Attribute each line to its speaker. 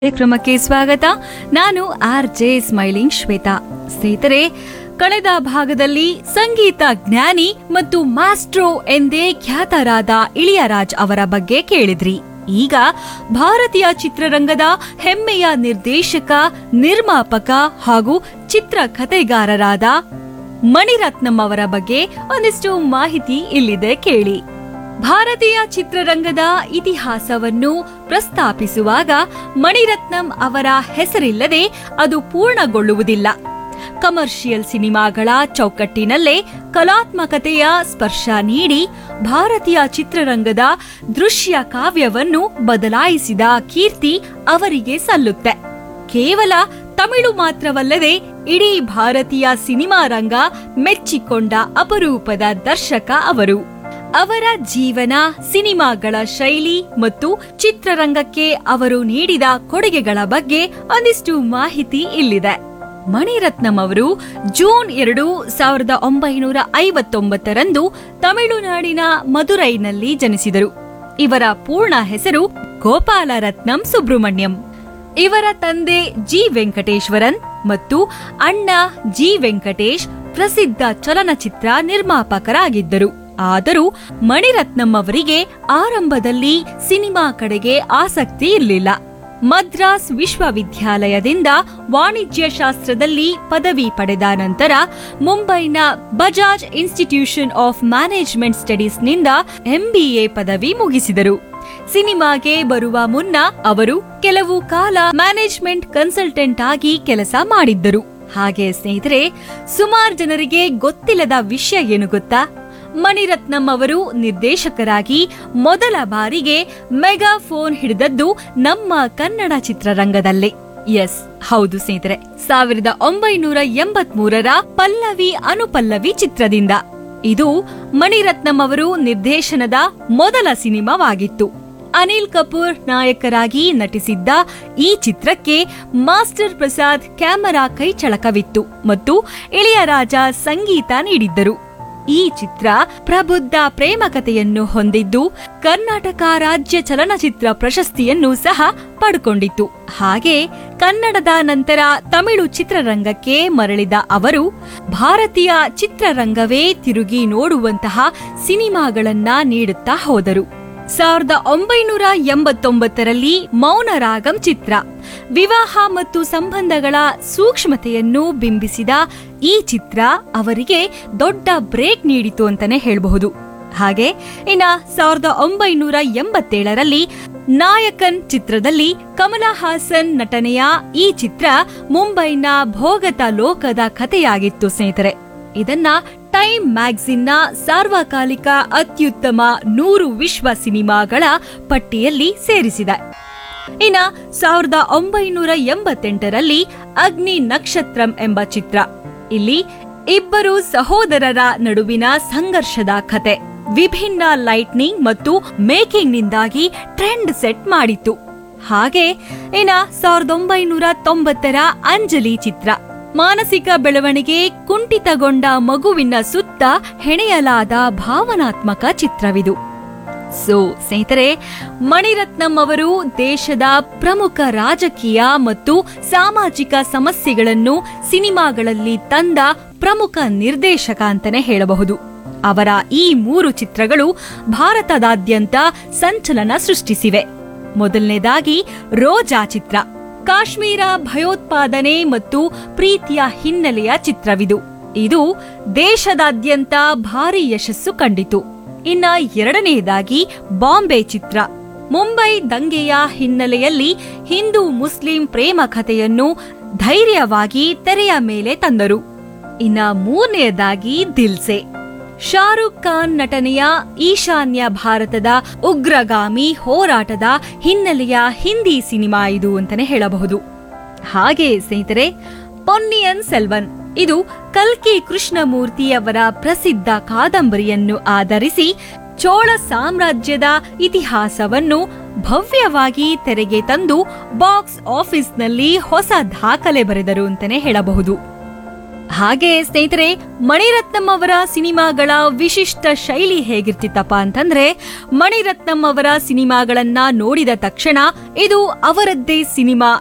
Speaker 1: ಕಾರ್ಯಕ್ರಮಕ್ಕೆ ಸ್ವಾಗತ ನಾನು ಆರ್ ಜೆ ಸ್ಮೈಲಿಂಗ್ ಶ್ವೇತಾ ಸ್ನೇಹಿತರೆ ಕಳೆದ ಭಾಗದಲ್ಲಿ ಸಂಗೀತ ಜ್ಞಾನಿ ಮತ್ತು ಮಾಸ್ಟ್ರೋ ಎಂದೇ ಖ್ಯಾತರಾದ ಇಳಿಯರಾಜ್ ಅವರ ಬಗ್ಗೆ ಕೇಳಿದ್ರಿ ಈಗ ಭಾರತೀಯ ಚಿತ್ರರಂಗದ ಹೆಮ್ಮೆಯ ನಿರ್ದೇಶಕ ನಿರ್ಮಾಪಕ ಹಾಗೂ ಚಿತ್ರಕಥೆಗಾರರಾದ ಮಣಿರತ್ನಂ ಅವರ ಬಗ್ಗೆ ಒಂದಿಷ್ಟು ಮಾಹಿತಿ ಇಲ್ಲಿದೆ ಕೇಳಿ ಭಾರತೀಯ ಚಿತ್ರರಂಗದ ಇತಿಹಾಸವನ್ನು ಪ್ರಸ್ತಾಪಿಸುವಾಗ ಮಣಿರತ್ನಂ ಅವರ ಹೆಸರಿಲ್ಲದೆ ಅದು ಪೂರ್ಣಗೊಳ್ಳುವುದಿಲ್ಲ ಕಮರ್ಷಿಯಲ್ ಸಿನಿಮಾಗಳ ಚೌಕಟ್ಟಿನಲ್ಲೇ ಕಲಾತ್ಮಕತೆಯ ಸ್ಪರ್ಶ ನೀಡಿ ಭಾರತೀಯ ಚಿತ್ರರಂಗದ ದೃಶ್ಯ ಕಾವ್ಯವನ್ನು ಬದಲಾಯಿಸಿದ ಕೀರ್ತಿ ಅವರಿಗೆ ಸಲ್ಲುತ್ತೆ ಕೇವಲ ತಮಿಳು ಮಾತ್ರವಲ್ಲದೆ ಇಡೀ ಭಾರತೀಯ ಸಿನಿಮಾ ರಂಗ ಮೆಚ್ಚಿಕೊಂಡ ಅಪರೂಪದ ದರ್ಶಕ ಅವರು ಅವರ ಜೀವನ ಸಿನಿಮಾಗಳ ಶೈಲಿ ಮತ್ತು ಚಿತ್ರರಂಗಕ್ಕೆ ಅವರು ನೀಡಿದ ಕೊಡುಗೆಗಳ ಬಗ್ಗೆ ಒಂದಿಷ್ಟು ಮಾಹಿತಿ ಇಲ್ಲಿದೆ ಮಣಿರತ್ನಂ ಅವರು ಜೂನ್ ಎರಡು ಸಾವಿರದ ಒಂಬೈನೂರ ಐವತ್ತೊಂಬತ್ತರಂದು ತಮಿಳುನಾಡಿನ ಮದುರೈನಲ್ಲಿ ಜನಿಸಿದರು ಇವರ ಪೂರ್ಣ ಹೆಸರು ಗೋಪಾಲರತ್ನಂ ಸುಬ್ರಹ್ಮಣ್ಯಂ ಇವರ ತಂದೆ ಜಿ ವೆಂಕಟೇಶ್ವರನ್ ಮತ್ತು ಅಣ್ಣ ಜಿ ವೆಂಕಟೇಶ್ ಪ್ರಸಿದ್ಧ ಚಲನಚಿತ್ರ ನಿರ್ಮಾಪಕರಾಗಿದ್ದರು ಆದರೂ ಮಣಿರತ್ನಂ ಅವರಿಗೆ ಆರಂಭದಲ್ಲಿ ಸಿನಿಮಾ ಕಡೆಗೆ ಆಸಕ್ತಿ ಇರಲಿಲ್ಲ ಮದ್ರಾಸ್ ವಿಶ್ವವಿದ್ಯಾಲಯದಿಂದ ವಾಣಿಜ್ಯ ಶಾಸ್ತ್ರದಲ್ಲಿ ಪದವಿ ಪಡೆದ ನಂತರ ಮುಂಬೈನ ಬಜಾಜ್ ಇನ್ಸ್ಟಿಟ್ಯೂಷನ್ ಆಫ್ ಮ್ಯಾನೇಜ್ಮೆಂಟ್ ಸ್ಟಡೀಸ್ನಿಂದ ಎಂಬಿಎ ಪದವಿ ಮುಗಿಸಿದರು ಸಿನಿಮಾಗೆ ಬರುವ ಮುನ್ನ ಅವರು ಕೆಲವು ಕಾಲ ಮ್ಯಾನೇಜ್ಮೆಂಟ್ ಕನ್ಸಲ್ಟೆಂಟ್ ಆಗಿ ಕೆಲಸ ಮಾಡಿದ್ದರು ಹಾಗೆ ಸ್ನೇಹಿತರೆ ಸುಮಾರು ಜನರಿಗೆ ಗೊತ್ತಿಲ್ಲದ ವಿಷಯ ಏನು ಗೊತ್ತಾ ಮಣಿರತ್ನಂ ಅವರು ನಿರ್ದೇಶಕರಾಗಿ ಮೊದಲ ಬಾರಿಗೆ ಮೆಗಾ ಫೋನ್ ಹಿಡಿದದ್ದು ನಮ್ಮ ಕನ್ನಡ ಚಿತ್ರರಂಗದಲ್ಲೇ ಎಸ್ ಹೌದು ಸ್ನೇಹಿತರೆ ಸಾವಿರದ ಒಂಬೈನೂರ ಎಂಬತ್ ಮೂರರ ಪಲ್ಲವಿ ಅನುಪಲ್ಲವಿ ಚಿತ್ರದಿಂದ ಇದು ಮಣಿರತ್ನಂ ಅವರು ನಿರ್ದೇಶನದ ಮೊದಲ ಸಿನಿಮಾವಾಗಿತ್ತು ಅನಿಲ್ ಕಪೂರ್ ನಾಯಕರಾಗಿ ನಟಿಸಿದ್ದ ಈ ಚಿತ್ರಕ್ಕೆ ಮಾಸ್ಟರ್ ಪ್ರಸಾದ್ ಕ್ಯಾಮರಾ ಕೈಚಳಕವಿತ್ತು ಮತ್ತು ಇಳೆಯರಾಜ ಸಂಗೀತ ನೀಡಿದ್ದರು ಈ ಚಿತ್ರ ಪ್ರಬುದ್ಧ ಪ್ರೇಮ ಕಥೆಯನ್ನು ಹೊಂದಿದ್ದು ಕರ್ನಾಟಕ ರಾಜ್ಯ ಚಲನಚಿತ್ರ ಪ್ರಶಸ್ತಿಯನ್ನು ಸಹ ಪಡ್ಕೊಂಡಿತ್ತು ಹಾಗೆ ಕನ್ನಡದ ನಂತರ ತಮಿಳು ಚಿತ್ರರಂಗಕ್ಕೆ ಮರಳಿದ ಅವರು ಭಾರತೀಯ ಚಿತ್ರರಂಗವೇ ತಿರುಗಿ ನೋಡುವಂತಹ ಸಿನಿಮಾಗಳನ್ನ ನೀಡುತ್ತಾ ಹೋದರು ಸಾವಿರದ ಒಂಬೈನೂರ ಎಂಬತ್ತೊಂಬತ್ತರಲ್ಲಿ ಮೌನರಾಗಂ ಚಿತ್ರ ವಿವಾಹ ಮತ್ತು ಸಂಬಂಧಗಳ ಸೂಕ್ಷ್ಮತೆಯನ್ನು ಬಿಂಬಿಸಿದ ಈ ಚಿತ್ರ ಅವರಿಗೆ ದೊಡ್ಡ ಬ್ರೇಕ್ ನೀಡಿತು ಅಂತಾನೆ ಹೇಳಬಹುದು ಹಾಗೆ ಇನ್ನ ಸಾವಿರದ ಒಂಬೈನೂರ ಎಂಬತ್ತೇಳರಲ್ಲಿ ನಾಯಕನ್ ಚಿತ್ರದಲ್ಲಿ ಕಮಲಾ ಹಾಸನ್ ನಟನೆಯ ಈ ಚಿತ್ರ ಮುಂಬೈನ ಭೋಗತ ಲೋಕದ ಕಥೆಯಾಗಿತ್ತು ಸ್ನೇಹಿತರೆ ಇದನ್ನ ಟೈಮ್ ಮ್ಯಾಗಜಿನ್ನ ಸಾರ್ವಕಾಲಿಕ ಅತ್ಯುತ್ತಮ ನೂರು ವಿಶ್ವ ಸಿನಿಮಾಗಳ ಪಟ್ಟಿಯಲ್ಲಿ ಸೇರಿಸಿದೆ ಇನ್ನ ಸಾವಿರದ ಒಂಬೈನೂರ ಎಂಬತ್ತೆಂಟರಲ್ಲಿ ಅಗ್ನಿ ನಕ್ಷತ್ರಂ ಎಂಬ ಚಿತ್ರ ಇಲ್ಲಿ ಇಬ್ಬರು ಸಹೋದರರ ನಡುವಿನ ಸಂಘರ್ಷದ ಕತೆ ವಿಭಿನ್ನ ಲೈಟ್ನಿಂಗ್ ಮತ್ತು ಮೇಕಿಂಗ್ ನಿಂದಾಗಿ ಟ್ರೆಂಡ್ ಸೆಟ್ ಮಾಡಿತ್ತು ಹಾಗೆ ಇನ್ನ ಸಾವಿರದ ಒಂಬೈನೂರ ತೊಂಬತ್ತರ ಅಂಜಲಿ ಚಿತ್ರ ಮಾನಸಿಕ ಬೆಳವಣಿಗೆ ಕುಂಠಿತಗೊಂಡ ಮಗುವಿನ ಸುತ್ತ ಹೆಣೆಯಲಾದ ಭಾವನಾತ್ಮಕ ಚಿತ್ರವಿದು ಸೊ ಸ್ನೇಹಿತರೆ ಮಣಿರತ್ನಂ ಅವರು ದೇಶದ ಪ್ರಮುಖ ರಾಜಕೀಯ ಮತ್ತು ಸಾಮಾಜಿಕ ಸಮಸ್ಯೆಗಳನ್ನು ಸಿನಿಮಾಗಳಲ್ಲಿ ತಂದ ಪ್ರಮುಖ ನಿರ್ದೇಶಕ ಅಂತಾನೆ ಹೇಳಬಹುದು ಅವರ ಈ ಮೂರು ಚಿತ್ರಗಳು ಭಾರತದಾದ್ಯಂತ ಸಂಚಲನ ಸೃಷ್ಟಿಸಿವೆ ಮೊದಲನೇದಾಗಿ ರೋಜಾ ಚಿತ್ರ ಕಾಶ್ಮೀರ ಭಯೋತ್ಪಾದನೆ ಮತ್ತು ಪ್ರೀತಿಯ ಹಿನ್ನೆಲೆಯ ಚಿತ್ರವಿದು ಇದು ದೇಶದಾದ್ಯಂತ ಭಾರಿ ಯಶಸ್ಸು ಕಂಡಿತು ಇನ್ನ ಎರಡನೆಯದಾಗಿ ಬಾಂಬೆ ಚಿತ್ರ ಮುಂಬೈ ದಂಗೆಯ ಹಿನ್ನೆಲೆಯಲ್ಲಿ ಹಿಂದೂ ಮುಸ್ಲಿಂ ಪ್ರೇಮ ಕಥೆಯನ್ನು ಧೈರ್ಯವಾಗಿ ತೆರೆಯ ಮೇಲೆ ತಂದರು ಇನ್ನ ಮೂರನೆಯದಾಗಿ ದಿಲ್ಸೆ ಶಾರುಖ್ ಖಾನ್ ನಟನೆಯ ಈಶಾನ್ಯ ಭಾರತದ ಉಗ್ರಗಾಮಿ ಹೋರಾಟದ ಹಿನ್ನೆಲೆಯ ಹಿಂದಿ ಸಿನಿಮಾ ಇದು ಅಂತಾನೆ ಹೇಳಬಹುದು ಹಾಗೆ ಸ್ನೇಹಿತರೆ ಪೊನ್ನಿಯನ್ ಸೆಲ್ವನ್ ಇದು ಕಲ್ಕಿ ಕೃಷ್ಣಮೂರ್ತಿಯವರ ಪ್ರಸಿದ್ಧ ಕಾದಂಬರಿಯನ್ನು ಆಧರಿಸಿ ಚೋಳ ಸಾಮ್ರಾಜ್ಯದ ಇತಿಹಾಸವನ್ನು ಭವ್ಯವಾಗಿ ತೆರೆಗೆ ತಂದು ಬಾಕ್ಸ್ ಆಫೀಸ್ನಲ್ಲಿ ಹೊಸ ದಾಖಲೆ ಬರೆದರು ಅಂತಾನೆ ಹೇಳಬಹುದು ಹಾಗೆ ಸ್ನೇಹಿತರೆ ಮಣಿರತ್ನಂ ಅವರ ಸಿನಿಮಾಗಳ ವಿಶಿಷ್ಟ ಶೈಲಿ ಹೇಗಿರ್ತಿತ್ತಪ್ಪ ಅಂತಂದ್ರೆ ಮಣಿರತ್ನಂ ಅವರ ಸಿನಿಮಾಗಳನ್ನ ನೋಡಿದ ತಕ್ಷಣ ಇದು ಅವರದ್ದೇ ಸಿನಿಮಾ